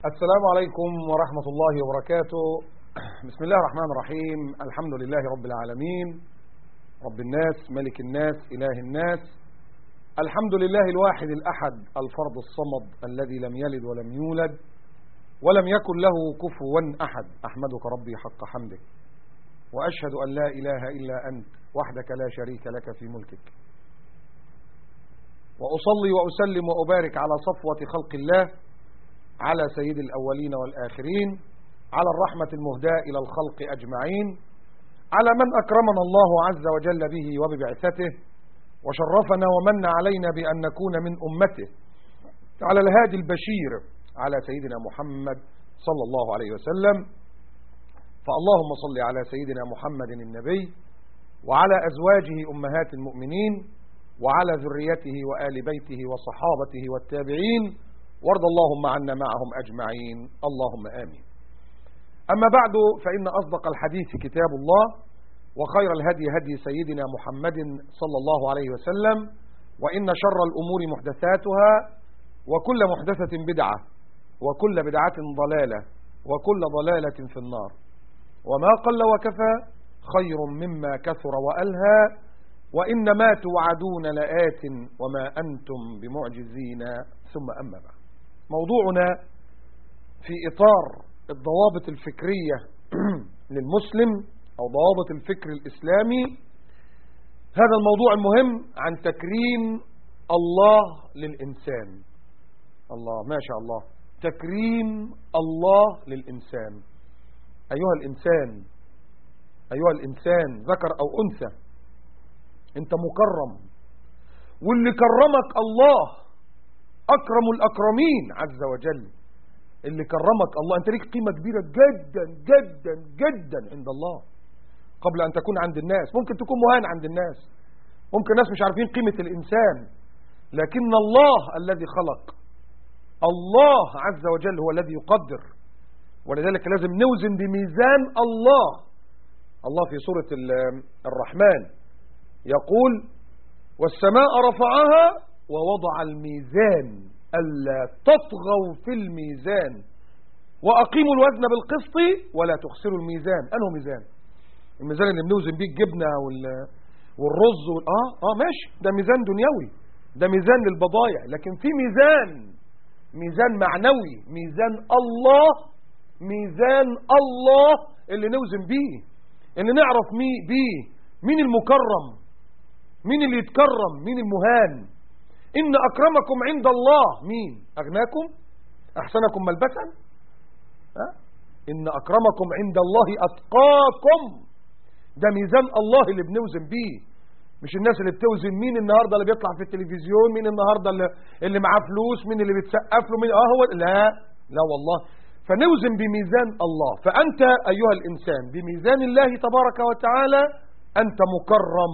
السلام عليكم ورحمة الله وبركاته بسم الله الرحمن الرحيم الحمد لله رب العالمين رب الناس ملك الناس إله الناس الحمد لله الواحد الأحد الفرد الصمد الذي لم يلد ولم يولد ولم يكن له كفوا أحد أحمدك ربي حق حمدك وأشهد أن لا إله إلا أنت وحدك لا شريك لك في ملكك وأصلي وأسلم وأبارك على صفوة خلق الله على سيد الأولين والآخرين على الرحمة المهداة إلى الخلق أجمعين على من أكرمنا الله عز وجل به وببعثته وشرفنا ومن علينا بأن نكون من أمته على الهادي البشير على سيدنا محمد صلى الله عليه وسلم فاللهم صل على سيدنا محمد النبي وعلى أزواجه أمهات المؤمنين وعلى ذريته وآل بيته وصحابته والتابعين وارض اللهم عنا معهم أجمعين اللهم آمين أما بعد فإن أصدق الحديث كتاب الله وخير الهدي هدي سيدنا محمد صلى الله عليه وسلم وإن شر الأمور محدثاتها وكل محدثة بدعة وكل بدعة ضلالة وكل ضلالة في النار وما قل وكفى خير مما كثر وألهى وإن ما توعدون لآت وما أنتم بمعجزين ثم أما بعد موضوعنا في إطار الضوابط الفكرية للمسلم أو ضوابط الفكر الإسلامي هذا الموضوع المهم عن تكريم الله للإنسان الله ما شاء الله تكريم الله للإنسان أيها الإنسان أيها الإنسان ذكر أو أنثى أنت مكرم واللي كرمك الله أكرم الأكرمين عز وجل اللي كرمك الله أنت ليك قيمة كبيرة جدا جدا جدا عند الله قبل أن تكون عند الناس ممكن تكون مهان عند الناس ممكن الناس مش عارفين قيمة الإنسان لكن الله الذي خلق الله عز وجل هو الذي يقدر ولذلك لازم نوزن بميزان الله الله في سورة الرحمن يقول والسماء رفعها ووضع الميزان ألا تطغوا في الميزان وأقيموا الوزن بالقسط ولا تخسروا الميزان أنه ميزان الميزان اللي بنوزن بيه الجبنة والرز وال... آه آه ماشي ده ميزان دنيوي ده ميزان للبضايع لكن في ميزان ميزان معنوي ميزان الله ميزان الله اللي نوزن بيه اللي نعرف مي بيه مين المكرم مين اللي يتكرم مين المهان إن أكرمكم عند الله مين أغناكم أحسنكم ملبسا أه؟ إن أكرمكم عند الله أتقاكم ده ميزان الله اللي بنوزن بيه مش الناس اللي بتوزن مين النهاردة اللي بيطلع في التلفزيون مين النهاردة اللي, اللي معاه فلوس مين اللي بتسقف له مين اه هو لا لا والله فنوزن بميزان الله فأنت أيها الإنسان بميزان الله تبارك وتعالى أنت مكرم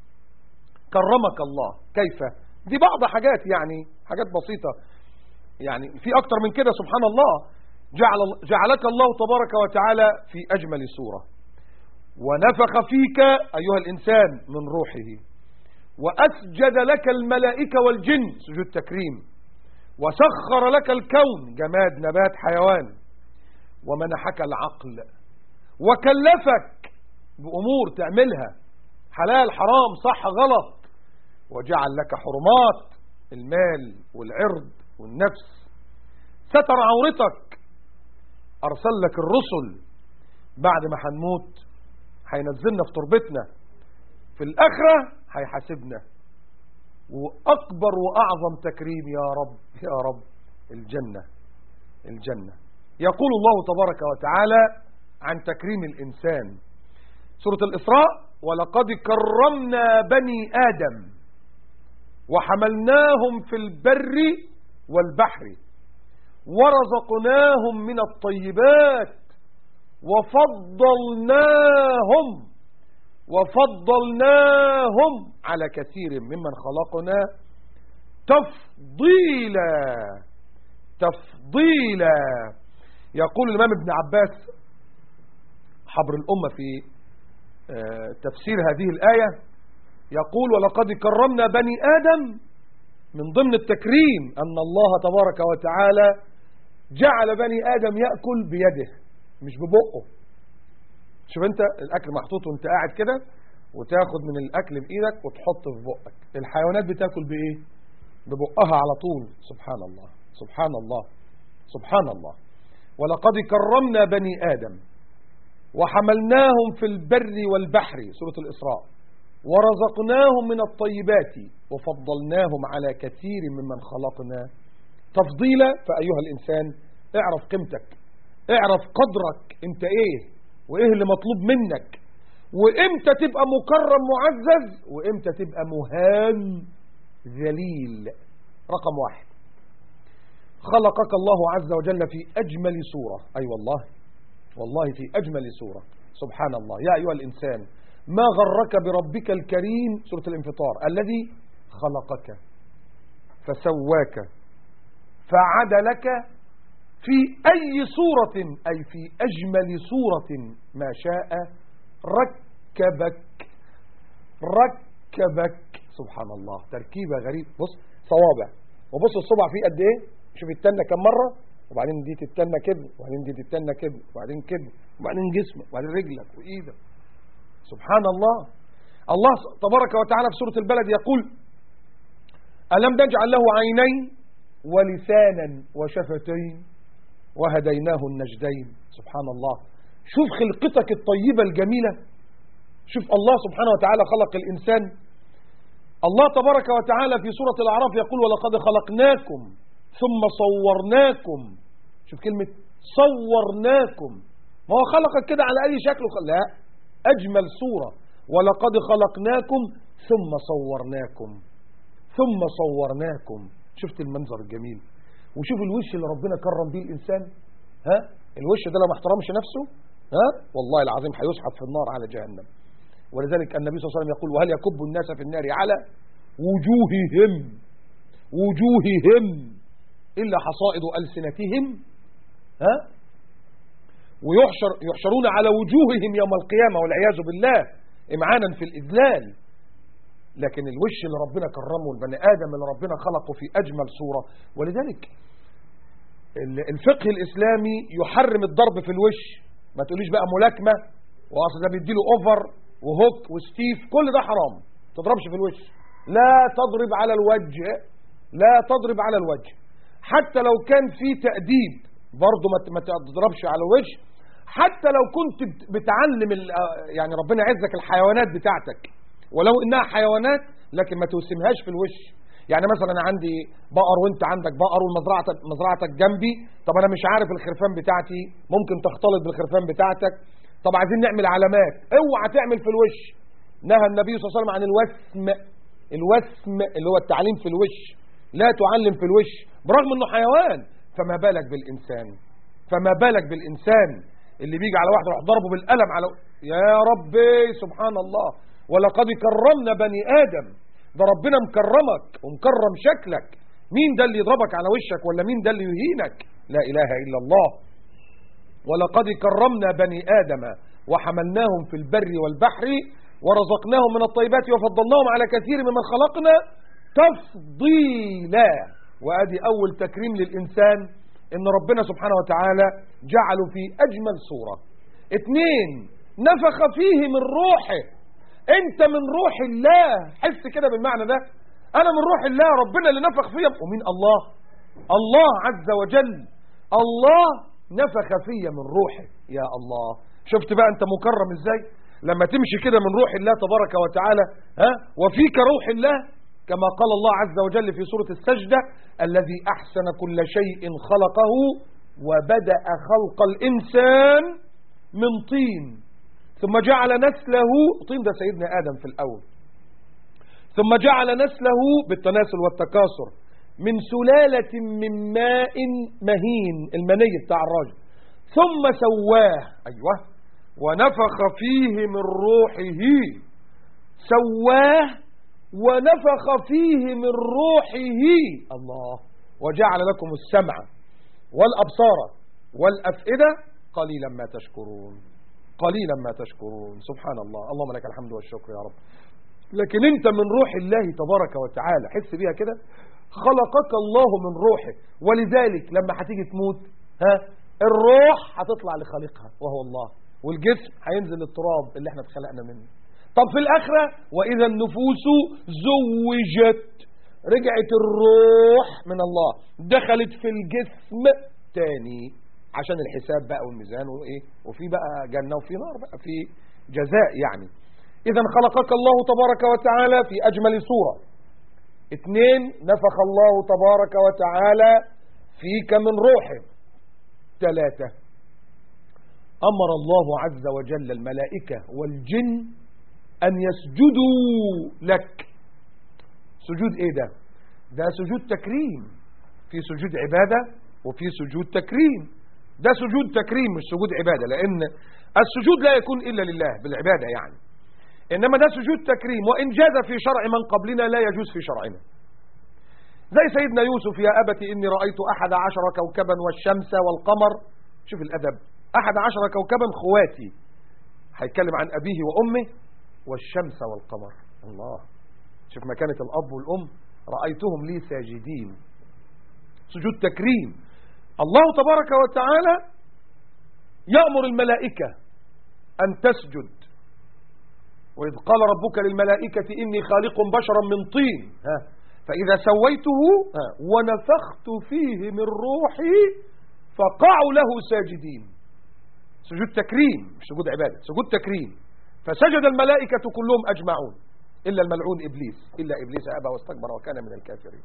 كرمك الله كيف دي بعض حاجات يعني حاجات بسيطة يعني في أكتر من كده سبحان الله جعل جعلك الله تبارك وتعالى في أجمل صورة ونفخ فيك أيها الإنسان من روحه وأسجد لك الملائكة والجن سجود تكريم وسخر لك الكون جماد نبات حيوان ومنحك العقل وكلفك بأمور تعملها حلال حرام صح غلط وجعل لك حرمات المال والعرض والنفس ستر عورتك أرسل لك الرسل بعد ما هنموت هينزلنا في تربتنا في الآخرة هيحاسبنا وأكبر وأعظم تكريم يا رب يا رب الجنة الجنة يقول الله تبارك وتعالى عن تكريم الإنسان سورة الإسراء ولقد كرمنا بني آدم وحملناهم في البر والبحر ورزقناهم من الطيبات وفضلناهم وفضلناهم على كثير ممن خلقنا تفضيلا تفضيلا يقول الإمام ابن عباس حبر الأمة في تفسير هذه الآية يقول ولقد كرمنا بني آدم من ضمن التكريم أن الله تبارك وتعالى جعل بني آدم يأكل بيده مش ببقه شوف انت الأكل محطوط وانت قاعد كده وتاخد من الأكل بإيدك وتحطه في بقك الحيوانات بتاكل بإيه ببقها على طول سبحان الله سبحان الله سبحان الله ولقد كرمنا بني آدم وحملناهم في البر والبحر سورة الإسراء ورزقناهم من الطيبات وفضلناهم على كثير ممن خلقنا تفضيلا فأيها الإنسان اعرف قيمتك اعرف قدرك انت ايه وايه اللي مطلوب منك وامتى تبقى مكرم معزز وامتى تبقى مهان ذليل رقم واحد خلقك الله عز وجل في أجمل صورة أي أيوة والله والله في أجمل صورة سبحان الله يا أيها الإنسان ما غرك بربك الكريم سورة الانفطار الذي خلقك فسواك فعدلك في أي صورة أي في أجمل صورة ما شاء ركبك ركبك سبحان الله تركيبة غريب بص صوابع وبص الصبع فيه قد ايه شوف التنة كم مرة وبعدين دي تتنى كده وبعدين دي تتنى كده وبعدين كده وبعدين جسمك وبعدين رجلك وايدك سبحان الله الله تبارك وتعالى في سورة البلد يقول ألم نجعل له عينين ولسانا وشفتين وهديناه النجدين سبحان الله شوف خلقتك الطيبة الجميلة شوف الله سبحانه وتعالى خلق الإنسان الله تبارك وتعالى في سورة الأعراف يقول ولقد خلقناكم ثم صورناكم شوف كلمة صورناكم ما هو خلقك كده على أي شكل لا أجمل صورة ولقد خلقناكم ثم صورناكم ثم صورناكم شفت المنظر الجميل وشوف الوش اللي ربنا كرم بيه الإنسان ها الوش ده لو ما احترمش نفسه ها والله العظيم هيسحب في النار على جهنم ولذلك النبي صلى الله عليه وسلم يقول وهل يكب الناس في النار على وجوههم وجوههم إلا حصائد ألسنتهم ها ويحشر يحشرون على وجوههم يوم القيامة والعياذ بالله إمعانا في الإذلال لكن الوش اللي ربنا كرمه البني آدم اللي ربنا خلقه في أجمل صورة ولذلك الفقه الإسلامي يحرم الضرب في الوش ما تقوليش بقى ملاكمة وأصل ده بيديله أوفر وهوك وستيف كل ده حرام تضربش في الوش لا تضرب على الوجه لا تضرب على الوجه حتى لو كان في تأديب برضه ما تضربش على الوجه حتى لو كنت بتعلم يعني ربنا يعزك الحيوانات بتاعتك ولو انها حيوانات لكن ما توسمهاش في الوش يعني مثلا انا عندي بقر وانت عندك بقر ومزرعتك مزرعتك جنبي طب انا مش عارف الخرفان بتاعتي ممكن تختلط بالخرفان بتاعتك طب عايزين نعمل علامات اوعى تعمل في الوش نهى النبي صلى الله عليه وسلم عن الوسم الوسم اللي هو التعليم في الوش لا تعلم في الوش برغم انه حيوان فما بالك بالانسان فما بالك بالانسان اللي بيجي على واحد يروح ضربه بالقلم على يا ربي سبحان الله ولقد كرمنا بني ادم ده ربنا مكرمك ومكرم شكلك مين ده اللي يضربك على وشك ولا مين ده اللي يهينك لا اله الا الله ولقد كرمنا بني ادم وحملناهم في البر والبحر ورزقناهم من الطيبات وفضلناهم على كثير ممن خلقنا تفضيلا وادي اول تكريم للانسان ان ربنا سبحانه وتعالى جعله في اجمل صورة اتنين نفخ فيه من روحه انت من روح الله حس كده بالمعنى ده انا من روح الله ربنا اللي نفخ فيا ومين الله الله عز وجل الله نفخ فيا من روحه يا الله شفت بقى انت مكرم ازاي لما تمشي كده من روح الله تبارك وتعالى ها وفيك روح الله كما قال الله عز وجل في سورة السجدة الذي أحسن كل شيء خلقه وبدأ خلق الإنسان من طين ثم جعل نسله طين ده سيدنا آدم في الأول ثم جعل نسله بالتناسل والتكاثر من سلالة من ماء مهين المني بتاع الراجل ثم سواه أيوة ونفخ فيه من روحه سواه ونفخ فيه من روحه الله وجعل لكم السمع والأبصار والأفئدة قليلا ما تشكرون قليلا ما تشكرون سبحان الله اللهم لك الحمد والشكر يا رب لكن انت من روح الله تبارك وتعالى حس بيها كده خلقك الله من روحه ولذلك لما هتيجي تموت ها الروح هتطلع لخالقها وهو الله والجسم هينزل للتراب اللي احنا اتخلقنا منه طب في الآخرة وإذا النفوس زوجت رجعت الروح من الله دخلت في الجسم تاني عشان الحساب بقى والميزان وايه وفي بقى جنة وفي نار بقى في جزاء يعني إذا خلقك الله تبارك وتعالى في أجمل صورة اثنين نفخ الله تبارك وتعالى فيك من روحه ثلاثة أمر الله عز وجل الملائكة والجن أن يسجدوا لك سجود إيه ده ده سجود تكريم في سجود عبادة وفي سجود تكريم ده سجود تكريم مش سجود عبادة لأن السجود لا يكون إلا لله بالعبادة يعني إنما ده سجود تكريم وإن جاز في شرع من قبلنا لا يجوز في شرعنا زي سيدنا يوسف يا أبت إني رأيت أحد عشر كوكبا والشمس والقمر شوف الأدب أحد عشر كوكبا خواتي هيتكلم عن أبيه وأمه والشمس والقمر الله شوف مكانة الأب والأم رأيتهم لي ساجدين سجود تكريم الله تبارك وتعالى يأمر الملائكة أن تسجد وإذ قال ربك للملائكة إني خالق بشرا من طين ها فإذا سويته ها ونفخت فيه من روحي فقعوا له ساجدين سجود تكريم مش سجود عبادة سجود تكريم فسجد الملائكة كلهم أجمعون إلا الملعون إبليس إلا إبليس أبى واستكبر وكان من الكافرين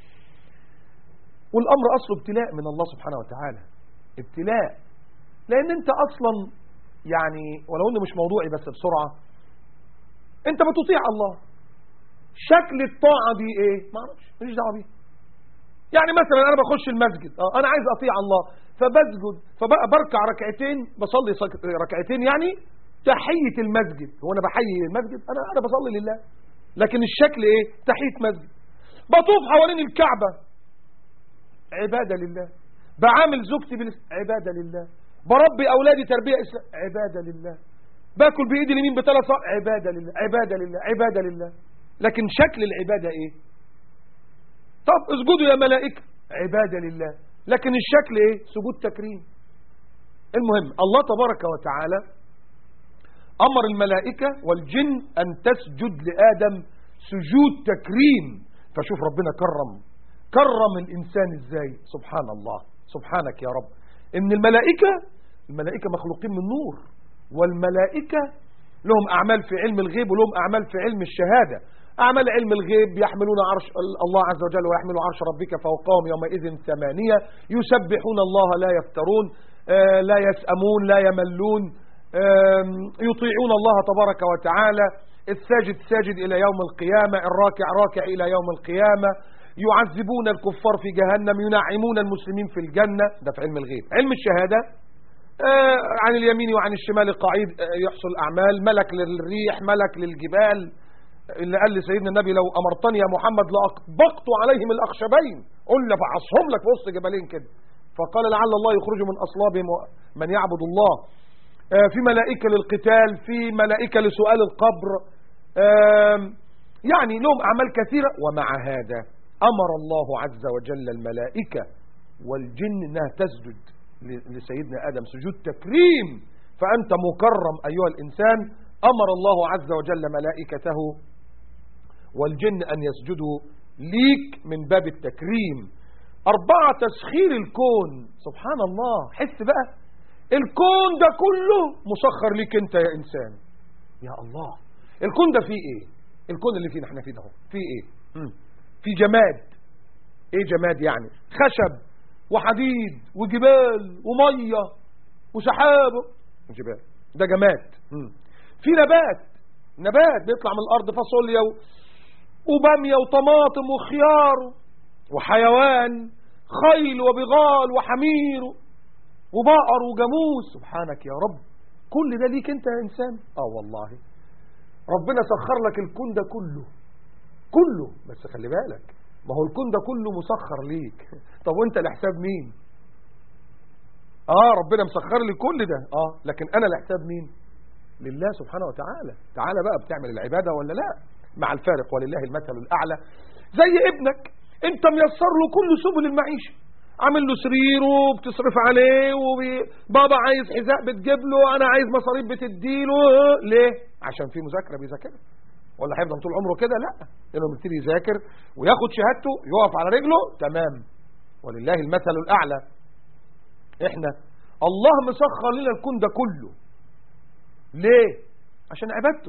والأمر أصله ابتلاء من الله سبحانه وتعالى ابتلاء لأن أنت أصلا يعني ولو أنه مش موضوعي بس بسرعة أنت بتطيع الله شكل الطاعة دي إيه ما أعرفش مش دعوة بيه يعني مثلا أنا بخش المسجد آه أنا عايز أطيع الله فبسجد فبقى بركع ركعتين بصلي ركعتين يعني تحية المسجد هو أنا بحيي المسجد أنا أنا بصلي لله لكن الشكل إيه تحية مسجد بطوف حوالين الكعبة عبادة لله بعامل زوجتي بالس... عبادة لله بربي أولادي تربية إسلام عبادة لله باكل بإيدي اليمين بثلاث عبادة لله عبادة لله عبادة لله لكن شكل العبادة إيه طب اسجدوا يا ملائكة عبادة لله لكن الشكل إيه سجود تكريم المهم الله تبارك وتعالى أمر الملائكة والجن أن تسجد لآدم سجود تكريم فشوف ربنا كرم كرم الإنسان إزاي سبحان الله سبحانك يا رب إن الملائكة الملائكة مخلوقين من نور والملائكة لهم أعمال في علم الغيب ولهم أعمال في علم الشهادة أعمال علم الغيب يحملون عرش الله عز وجل ويحملوا عرش ربك فوقهم يومئذ ثمانية يسبحون الله لا يفترون لا يسأمون لا يملون يطيعون الله تبارك وتعالى الساجد ساجد إلى يوم القيامة الراكع راكع إلى يوم القيامة يعذبون الكفار في جهنم ينعمون المسلمين في الجنة ده في علم الغيب علم الشهادة آه عن اليمين وعن الشمال قعيد آه يحصل أعمال ملك للريح ملك للجبال اللي قال لسيدنا النبي لو أمرتني يا محمد لأطبقت عليهم الأخشبين قل فعصهم لك في وسط جبلين كده فقال لعل الله يخرج من أصلابهم من يعبد الله آه في ملائكة للقتال في ملائكة لسؤال القبر يعني لهم أعمال كثيرة ومع هذا أمر الله عز وجل الملائكة والجن أنها تسجد لسيدنا آدم سجود تكريم فأنت مكرم أيها الإنسان أمر الله عز وجل ملائكته والجن أن يسجدوا ليك من باب التكريم أربعة تسخير الكون سبحان الله حس بقى الكون ده كله مسخر ليك انت يا إنسان يا الله الكون ده فيه ايه الكون اللي فينا احنا فيه ده فيه ايه مم. في جماد ايه جماد يعني خشب وحديد وجبال ومية وسحاب جبال ده جماد مم. في نبات نبات بيطلع من الارض فاصوليا وبامية وطماطم وخيار وحيوان خيل وبغال وحمير وبقر وجاموس سبحانك يا رب كل ده ليك انت يا انسان اه والله ربنا سخر لك الكون ده كله كله بس خلي بالك ما هو الكون ده كله مسخر ليك طب وانت لحساب مين اه ربنا مسخر لي كل ده اه لكن انا لحساب مين لله سبحانه وتعالى تعالى بقى بتعمل العبادة ولا لا مع الفارق ولله المثل الأعلى زي ابنك انت ميسر له كل سبل المعيشة عامل له سرير وبتصرف عليه وبابا عايز حذاء بتجيب له انا عايز مصاريف بتديله ليه عشان في مذاكره بيذاكرها ولا هيفضل طول عمره كده لا لانه بيبتدي يذاكر وياخد شهادته يقف على رجله تمام ولله المثل الاعلى احنا الله مسخر لنا الكون ده كله ليه عشان عبادته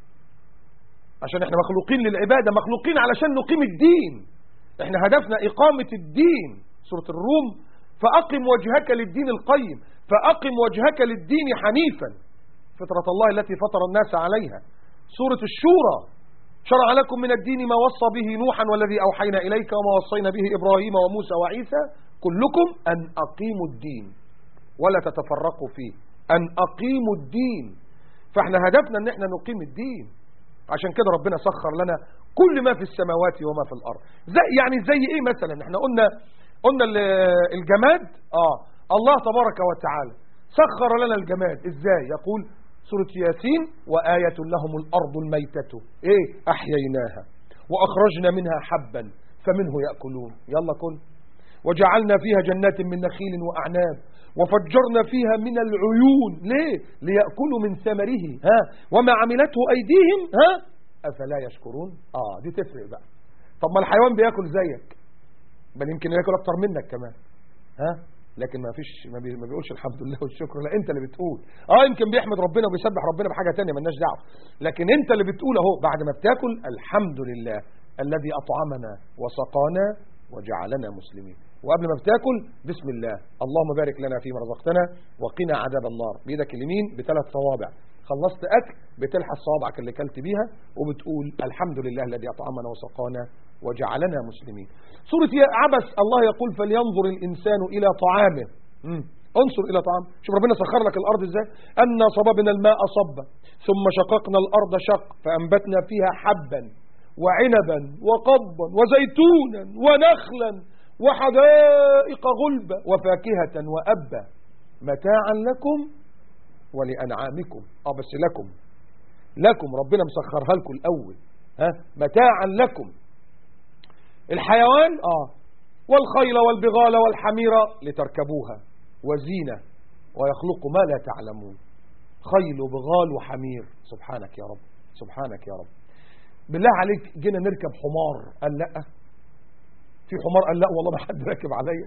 عشان احنا مخلوقين للعبادة مخلوقين علشان نقيم الدين احنا هدفنا اقامة الدين سورة الروم فأقم وجهك للدين القيم فأقم وجهك للدين حنيفا فطرة الله التي فطر الناس عليها سورة الشورى شرع لكم من الدين ما وصى به نوحا والذي أوحينا إليك وما وصينا به إبراهيم وموسى وعيسى كلكم أن أقيموا الدين ولا تتفرقوا فيه أن أقيموا الدين فاحنا هدفنا ان احنا نقيم الدين عشان كده ربنا سخر لنا كل ما في السماوات وما في الأرض زي يعني زي ايه مثلا احنا قلنا قلنا الجماد اه الله تبارك وتعالى سخر لنا الجماد ازاي يقول سورة ياسين وآية لهم الأرض الميتة ايه أحييناها وأخرجنا منها حبا فمنه يأكلون يلا كل وجعلنا فيها جنات من نخيل وأعناب وفجرنا فيها من العيون ليه ليأكلوا من ثمره ها وما عملته أيديهم ها أفلا يشكرون آه دي تفرق بقى طب ما الحيوان بياكل زيك بل يمكن ياكل أكتر منك كمان ها لكن ما فيش ما, بي ما بيقولش الحمد لله والشكر لا انت اللي بتقول اه يمكن بيحمد ربنا وبيسبح ربنا بحاجه ثانيه مالناش دعوه لكن انت اللي بتقول اهو بعد ما بتاكل الحمد لله الذي اطعمنا وسقانا وجعلنا مسلمين وقبل ما بتاكل بسم الله اللهم بارك لنا فيما رزقتنا وقنا عذاب النار بايدك اليمين بثلاث صوابع خلصت اكل بتلحس صوابعك اللي كلت بيها وبتقول الحمد لله الذي اطعمنا وسقانا وجعلنا مسلمين سورة يا عبس الله يقول فلينظر الانسان الى طعامه مم. انظر الى طعام شوف ربنا سخر لك الارض ازاي ان صببنا الماء صبا ثم شققنا الارض شق فانبتنا فيها حبا وعنبا وقضبا وزيتونا ونخلا وحدائق غلبة وفاكهة وأبا متاعا لكم ولأنعامكم اه بس لكم لكم ربنا مسخرها لكم الأول ها متاعا لكم الحيوان اه والخيل والبغال والحمير لتركبوها وزينة ويخلق ما لا تعلمون خيل وبغال وحمير سبحانك يا رب سبحانك يا رب بالله عليك جينا نركب حمار قال لا في حمار قال لا والله ما حد راكب عليا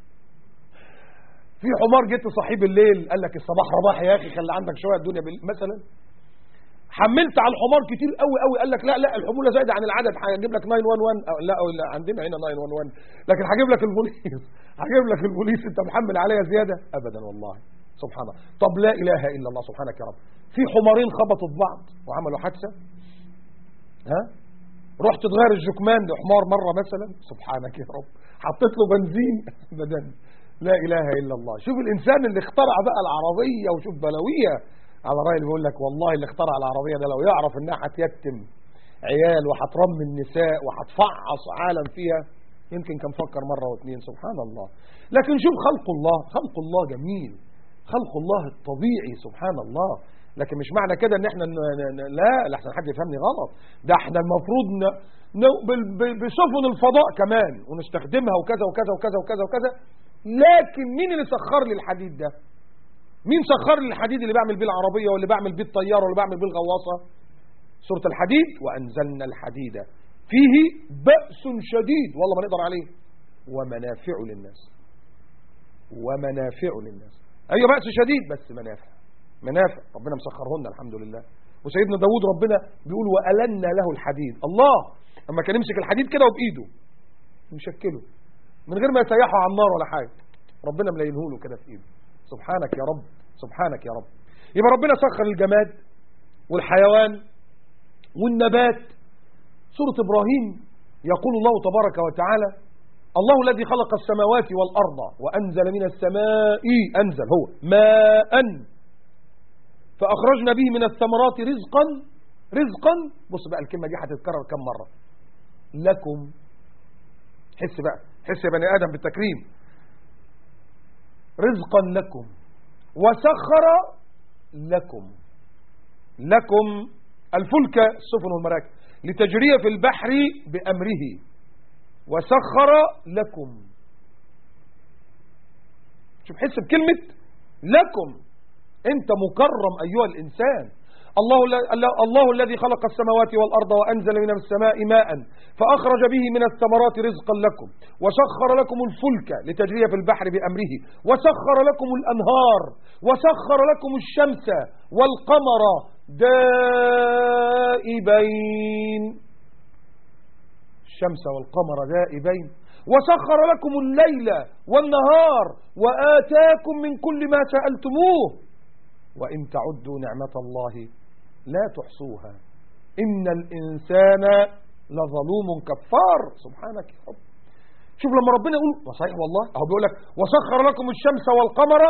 في حمار جيت صحيب الليل قال لك الصباح رباح يا اخي خلي عندك شويه الدنيا بال... مثلا حملت على الحمار كتير قوي قوي قال لك لا لا الحموله زايده عن العدد هجيب لك 911 أو لا أو لا عندنا هنا 911 لكن هجيب لك البوليس هجيب لك البوليس انت محمل عليا زياده ابدا والله سبحان الله طب لا اله الا الله سبحانك يا رب في حمارين خبطوا في بعض وعملوا حادثه ها رحت تغير الجكمان لحمار مرة مثلا سبحانك يا رب حطيت له بنزين ابدا لا اله الا الله شوف الانسان اللي اخترع بقى العربية وشوف بلوية على رأي اللي بيقول لك والله اللي اخترع العربية ده لو يعرف انها هتيتم عيال وهترمي النساء وهتفعص عالم فيها يمكن كان فكر مرة واثنين سبحان الله لكن شوف خلق الله خلق الله جميل خلق الله الطبيعي سبحان الله لكن مش معنى كده ان احنا لا لحسن حد يفهمني غلط ده احنا المفروض ن... ن... بسفن الفضاء كمان ونستخدمها وكذا وكذا وكذا وكذا وكذا لكن مين اللي سخر لي الحديد ده مين سخر لي الحديد اللي بعمل بيه العربية واللي بعمل بيه الطيارة واللي بعمل بيه الغواصة سورة الحديد وأنزلنا الحديد فيه بأس شديد والله ما نقدر عليه ومنافع للناس ومنافع للناس أيوة بأس شديد بس منافع منافع ربنا مسخرهن الحمد لله وسيدنا داود ربنا بيقول وألنا له الحديد الله اما كان يمسك الحديد كده وبإيده يشكله من غير ما يسيحه على النار ولا حاجة ربنا ملاينه له كده في إيده سبحانك يا رب سبحانك يا رب يبقى ربنا سخر الجماد والحيوان والنبات سورة إبراهيم يقول الله تبارك وتعالى الله الذي خلق السماوات والأرض وأنزل من السماء أنزل هو ماء فأخرجنا به من الثمرات رزقا رزقا بص بقى الكلمة دي هتتكرر كم مرة لكم حس بقى حس يا بني آدم بالتكريم رزقا لكم وسخر لكم لكم الفلك السفن والمراكب لتجري في البحر بأمره وسخر لكم شوف حس بكلمة لكم انت مكرم ايها الانسان الله, الله الذي خلق السماوات والأرض وأنزل من السماء ماء فأخرج به من الثمرات رزقا لكم وسخر لكم الفلك لتجري في البحر بأمره وسخر لكم الأنهار وسخر لكم الشمس والقمر دائبين الشمس والقمر دائبين وسخر لكم الليل والنهار وآتاكم من كل ما سألتموه وإن تعدوا نعمة الله لا تحصوها إن الإنسان لظلوم كفار سبحانك يا رب شوف لما ربنا يقول وصحيح والله اهو بيقول لك وسخر لكم الشمس والقمر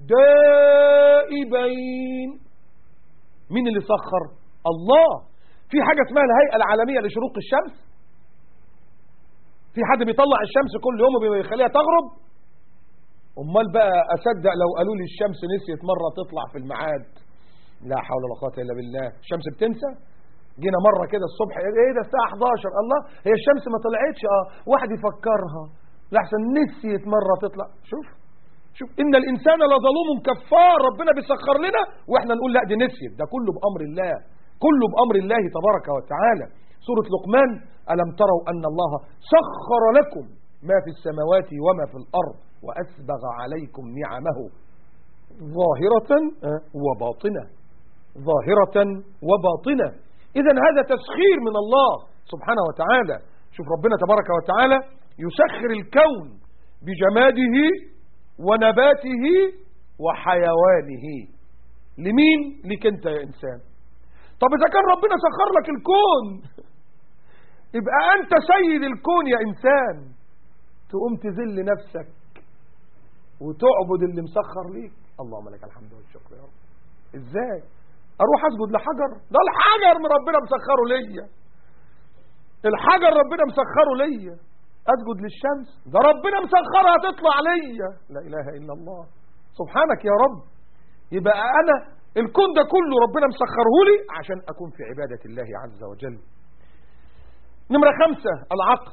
دائبين مين اللي سخر الله في حاجة اسمها الهيئة العالمية لشروق الشمس في حد بيطلع الشمس كل يوم وبيخليها تغرب امال بقى اصدق لو قالوا لي الشمس نسيت مرة تطلع في الميعاد لا حول ولا قوه الا بالله الشمس بتنسى جينا مرة كده الصبح ايه ده الساعة 11 الله هي الشمس ما طلعتش اه واحد يفكرها لحسن نسيت مرة تطلع شوف شوف ان الانسان لظلوم كفار ربنا بيسخر لنا واحنا نقول لا دي نسيت ده كله بامر الله كله بامر الله تبارك وتعالى سورة لقمان ألم تروا أن الله سخر لكم ما في السماوات وما في الأرض وأسبغ عليكم نعمه ظاهرة وباطنة ظاهرة وباطنة إذا هذا تسخير من الله سبحانه وتعالى شوف ربنا تبارك وتعالى يسخر الكون بجماده ونباته وحيوانه لمين؟ لك انت يا إنسان طب إذا كان ربنا سخر لك الكون يبقى أنت سيد الكون يا إنسان تقوم تذل نفسك وتعبد اللي مسخر ليك اللهم لك الحمد والشكر يا رب ازاي اروح اسجد لحجر ده الحجر من ربنا مسخره ليا الحجر ربنا مسخره ليا اسجد للشمس ده ربنا مسخرها تطلع ليا لا اله الا الله سبحانك يا رب يبقى انا الكون ده كله ربنا مسخره لي عشان اكون في عبادة الله عز وجل نمرة خمسة العقل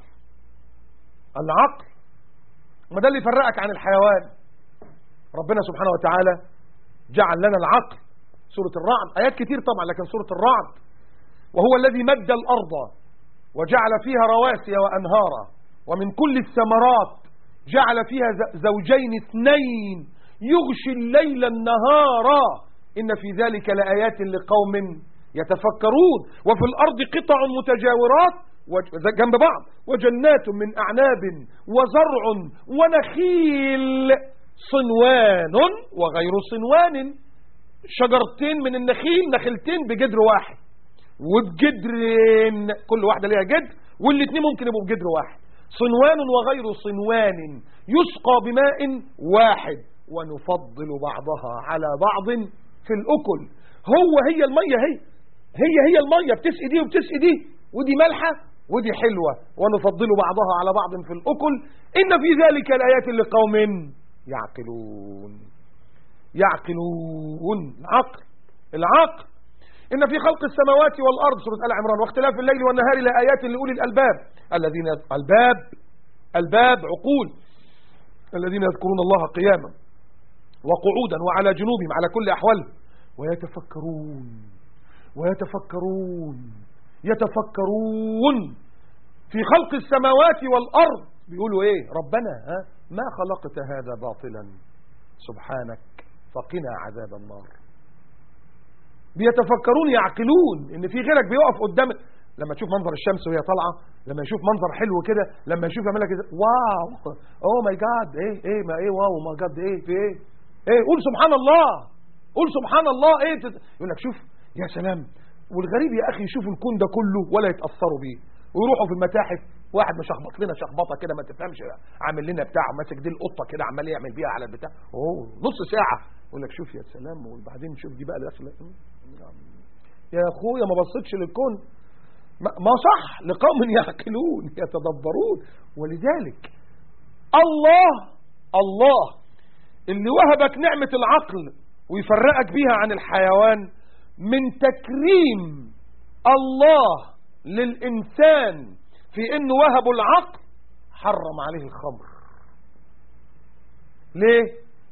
العقل ما ده اللي يفرقك عن الحيوان ربنا سبحانه وتعالى جعل لنا العقل سورة الرعد آيات كتير طبعا لكن سورة الرعد وهو الذي مد الأرض وجعل فيها رواسي وأنهارا ومن كل الثمرات جعل فيها زوجين اثنين يغشي الليل النهار إن في ذلك لآيات لقوم يتفكرون وفي الأرض قطع متجاورات جنب بعض وجنات من أعناب وزرع ونخيل صنوان وغير صنوان شجرتين من النخيل نخلتين بجدر واحد وبجدرين كل واحدة ليها جدر والاثنين ممكن يبقوا بجدر واحد صنوان وغير صنوان يسقى بماء واحد ونفضل بعضها على بعض في الأكل هو هي المية هي هي هي المية بتسقي دي وبتسقي دي ودي ملحة ودي حلوة ونفضل بعضها على بعض في الأكل إن في ذلك الآيات لقوم يعقلون يعقلون العقل العقل إن في خلق السماوات والأرض سورة آل عمران واختلاف الليل والنهار لآيات لأولي الألباب الذين الباب الباب عقول الذين يذكرون الله قياما وقعودا وعلى جنوبهم على كل أحوالهم ويتفكرون ويتفكرون يتفكرون في خلق السماوات والأرض بيقولوا ايه ربنا ها ما خلقت هذا باطلا سبحانك فقنا عذاب النار بيتفكرون يعقلون ان في غيرك بيقف قدام لما تشوف منظر الشمس وهي طالعه لما يشوف منظر حلو كده لما يشوف يعمل لك كده واو اوه ماي جاد ايه ايه ما ايه واو ماي جاد ايه في ايه ايه قول سبحان الله قول سبحان الله ايه يقول لك شوف يا سلام والغريب يا اخي يشوفوا الكون ده كله ولا يتاثروا بيه ويروحوا في المتاحف واحد مشخبط لنا شخبطه كده ما تفهمش عامل لنا بتاع ماسك دي القطه كده عمال يعمل بيها على البتاع اوه نص ساعه يقول لك شوف يا سلام وبعدين شوف دي بقى داخله يا اخويا ما بصيتش للكون ما صح لقوم يعقلون يتدبرون ولذلك الله الله اللي وهبك نعمة العقل ويفرقك بيها عن الحيوان من تكريم الله للإنسان في انه وهبوا العقل حرم عليه الخمر ليه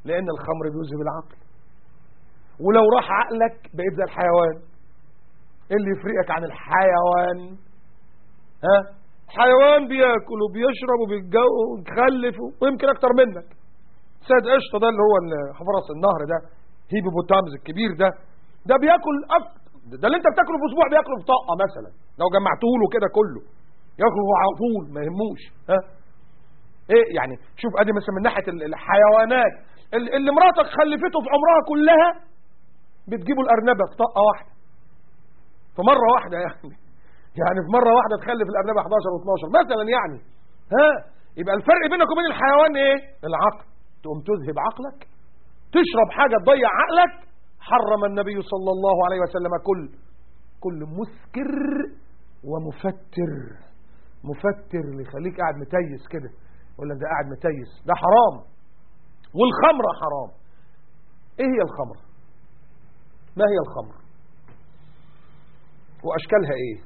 لان الخمر بيذهب العقل ولو راح عقلك بقيت زي الحيوان ايه اللي يفرقك عن الحيوان ها حيوان بياكل وبيشرب وبيخلف ويمكن اكتر منك سيد قشطه ده اللي هو حفرس النهر ده هيبوبوتامز الكبير ده ده بياكل أكتر ده اللي انت بتاكله في اسبوع بياكله في طاقه مثلا لو جمعته له كده كله ياكله على طول ما يهموش ها ايه يعني شوف ادي مثلا من ناحيه الحيوانات اللي مراتك خلفته في عمرها كلها بتجيبوا الارنبه في طاقه واحده في مره واحده يعني يعني في مره واحده تخلف الارنبه 11 و12 مثلا يعني ها يبقى الفرق بينك وبين الحيوان ايه العقل تقوم تذهب عقلك تشرب حاجه تضيع عقلك حرم النبي صلى الله عليه وسلم كل كل مسكر ومفتر مفتر اللي يخليك قاعد متيس كده يقول لك ده قاعد متيس ده حرام والخمره حرام ايه هي الخمر ما هي الخمر واشكالها ايه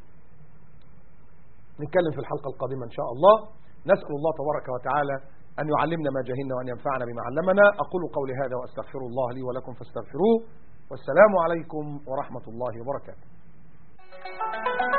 نتكلم في الحلقه القادمه ان شاء الله نسال الله تبارك وتعالى أن يعلمنا ما جهلنا وأن ينفعنا بما علمنا أقول قولي هذا وأستغفر الله لي ولكم فاستغفروه والسلام عليكم ورحمة الله وبركاته